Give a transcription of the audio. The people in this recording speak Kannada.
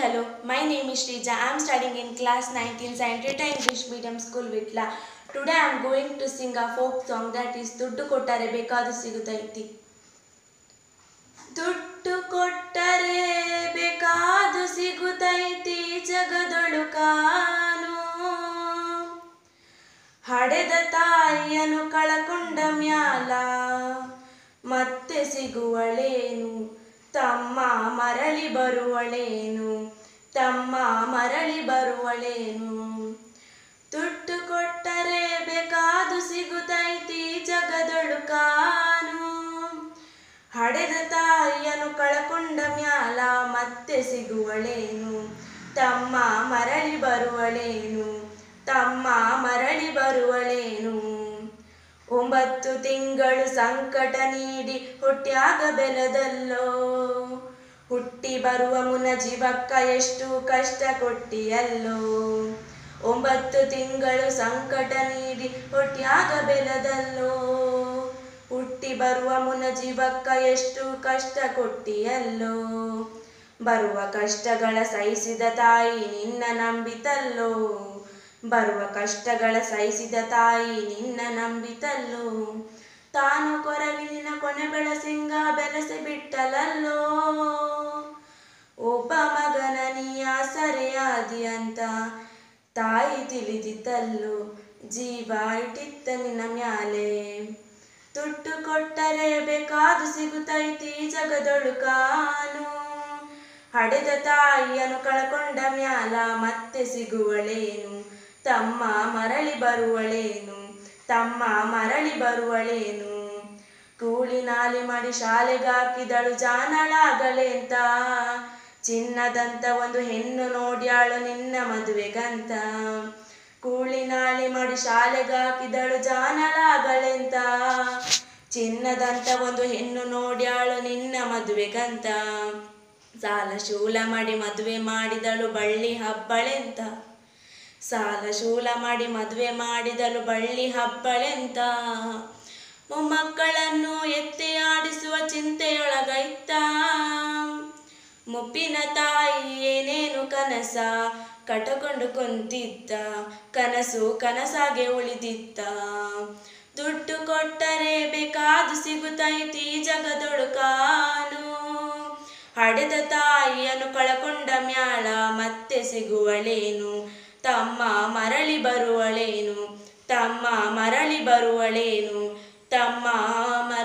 hello. My name is Shrija. I am studying in class 19 Scientific English Medium School, Vitla. Today I am going to sing a folk song that is ದುಡ್ಡು ಕೊಟ್ಟರೆ ಬೇಕಾದು ಸಿಗುತ್ತೈತಿ ದುಡ್ಡು ಕೊಟ್ಟರೆ ಬೇಕಾದು ಸಿಗುತ್ತೈತಿ ಜಗದೊಳು ಕಾನು ಹಡೆದ ತಾಯಿಯನ್ನು ಕಳಕೊಂಡ ಮ್ಯಾಲ ಮತ್ತೆ ಸಿಗುವಳೇನು ತಮ್ಮ ಮರಳಿ ಬರುವಳೇನು ತಮ್ಮ ಮರಳಿ ಬರುವಳೇನು ದುಡ್ಡು ಕೊಟ್ಟರೆ ಬೇಕಾದು ಸಿಗುತ್ತೈತಿ ಜಗದೊಳು ಕಾನು ಹಡೆದ ತಾಯಿಯನ್ನು ಕಳಕೊಂಡ ಮ್ಯಾಲ ಮತ್ತೆ ಸಿಗುವಳೇನು ತಮ್ಮ ಮರಳಿ ಬರುವಳೇನು ತಮ್ಮ ಮರಳಿ ಬರುವಳೇನು ಒಂಬತ್ತು ತಿಂಗಳು ಸಂಕಟ ನೀಡಿ ಹುಟ್ಟ್ಯಾಗ ಬೆಲದಲ್ಲೋ ಹುಟ್ಟಿ ಬರುವ ಮುನ ಜೀವಕ್ಕ ಎಷ್ಟು ಕಷ್ಟ ಕೊಟ್ಟಿಯಲ್ಲೋ ಒಂಬತ್ತು ತಿಂಗಳು ಸಂಕಟ ನೀಡಿ ಹೊಟ್ಯಾಗ ಬೆಲದಲ್ಲೋ ಹುಟ್ಟಿ ಬರುವ ಮುನ ಜೀವಕ್ಕ ಎಷ್ಟು ಕಷ್ಟ ಕೊಟ್ಟಿಯಲ್ಲೋ ಬರುವ ಕಷ್ಟಗಳ ಸಹಿಸಿದ ತಾಯಿ ನಿನ್ನ ನಂಬಿತಲ್ಲೋ ಬರುವ ಕಷ್ಟಗಳ ಸಹಿಸಿದ ತಾಯಿ ನಿನ್ನ ನಂಬಿತಲ್ಲೋ ತಾನು ಕೊರಗಿನ ಕೊನೆ ಬೆಳಸಿಂಗ ಬೆಳೆಸಿ ಬಿಟ್ಟಲಲ್ಲೋ ಒಬ್ಬ ಮಗನ ನೀಯ ಸರಿಯಾದಿ ಅಂತ ತಾಯಿ ತಿಳಿದಿದ್ದಲ್ಲೋ ಜೀವ ಇಟ್ಟಿತ್ತ ನಿನ್ನ ಮ್ಯಾಲೆ ದುಡ್ಡು ಕೊಟ್ಟರೆ ಬೇಕಾದು ಸಿಗುತ್ತೈತಿ ಜಗದೊಳು ಕಾನು ಹಡೆದ ತಾಯಿಯನ್ನು ಕಳ್ಕೊಂಡ ಮ್ಯಾಲ ಮತ್ತೆ ಸಿಗುವಳೇನು ತಮ್ಮ ಮರಳಿ ಬರುವಳೇನು ತಮ್ಮ ಮರಳಿ ಬರುವಳೇನು ಕೂಲಿ ನಾಲಿ ಮಾಡಿ ಶಾಲೆಗಾಕಿದಳು ಜಾನಳಾಗಲೇಂತ ಚಿನ್ನದಂತ ಒಂದು ಹೆಣ್ಣು ನೋಡ್ಯಾಳು ನಿನ್ನ ಮದುವೆಗಂತ ಕೂಲಿ ನಾಲಿ ಮಾಡಿ ಶಾಲೆಗಾಕಿದಳು ಜಾನಳಾಗಳೆಂತ ಚಿನ್ನದಂತ ಒಂದು ಹೆಣ್ಣು ನೋಡ್ಯಾಳು ನಿನ್ನ ಮದುವೆಗಂತ ಸಾಲ ಶೂಲ ಮಾಡಿ ಮದುವೆ ಮಾಡಿದಳು ಬಳ್ಳಿ ಹಬ್ಬಳೆಂತ ಸಾಲ ಶೂಲ ಮಾಡಿ ಮದುವೆ ಮಾಡಿದಳು ಬಳ್ಳಿ ಹಬ್ಬಳೆಂತ ಮೊಮ್ಮಕ್ಕಳನ್ನು ಎತ್ತಿ ಆಡಿಸುವ ಚಿಂತೆಯೊಳಗೈತ ಮುಪ್ಪಿನ ತಾಯಿ ಏನೇನು ಕನಸ ಕಟಕೊಂಡು ಕುಂತಿದ್ದ ಕನಸು ಕನಸಾಗೆ ಉಳಿದಿದ್ದ ದುಡ್ಡು ಕೊಟ್ಟರೆ ಬೇಕಾದು ಸಿಗುತ್ತೈತಿ ಜಗದೊಳು ಕಾನು ಹಡೆದ ತಾಯಿಯನ್ನು ಕಳಕೊಂಡ ಮ್ಯಾಳ ಮತ್ತೆ ಸಿಗುವಳೇನು ತಮ್ಮ ಮರಳಿ ಬರುವಳೇನು ತಮ್ಮ ಮರಳಿ ಬರುವಳೇನು ತಮ್ಮ